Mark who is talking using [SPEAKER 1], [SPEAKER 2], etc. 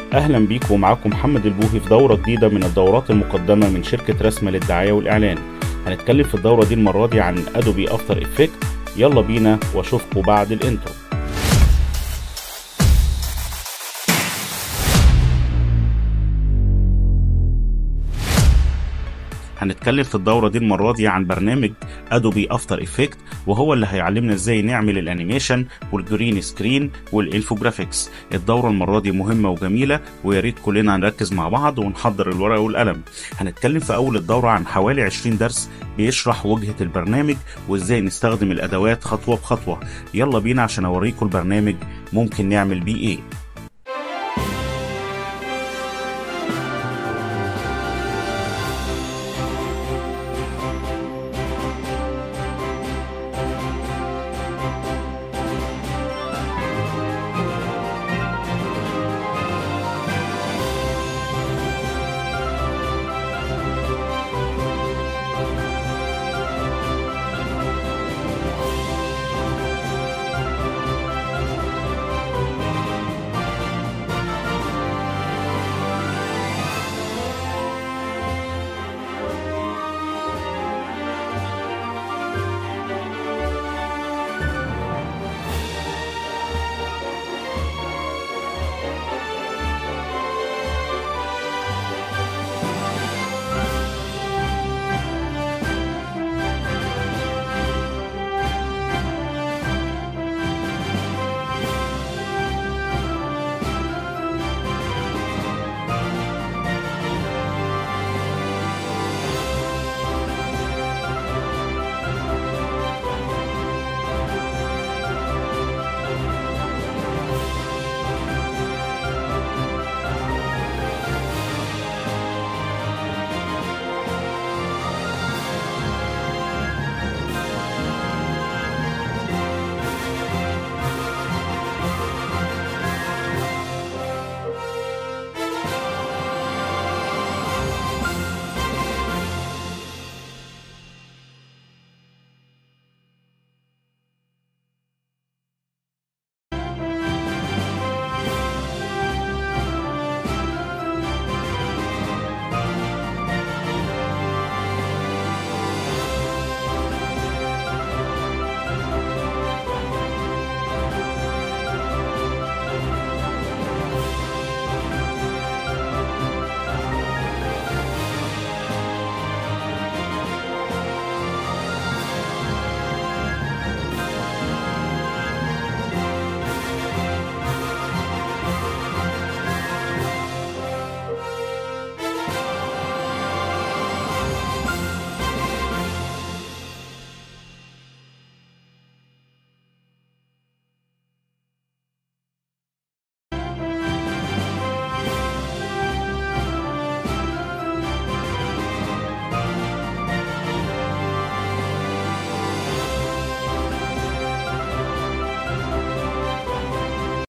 [SPEAKER 1] اهلا بيكم ومعاكم محمد البوهي في دوره جديده من الدورات المقدمه من شركه رسمه للدعايه والاعلان هنتكلم في الدوره دي المره دي عن ادوبي افتر افكت يلا بينا واشوفكم بعد الانترو هنتكلم في الدورة دي المرة دي عن برنامج ادوبي افتر افكت وهو اللي هيعلمنا ازاي نعمل الانيميشن والجرين سكرين والانفوجرافيكس الدورة المرة دي مهمة وجميلة ويا ريت كلنا نركز مع بعض ونحضر الورقة والقلم هنتكلم في اول الدورة عن حوالي 20 درس بيشرح وجهة البرنامج وازاي نستخدم الادوات خطوة بخطوة يلا بينا عشان اوريكم البرنامج ممكن نعمل بيه ايه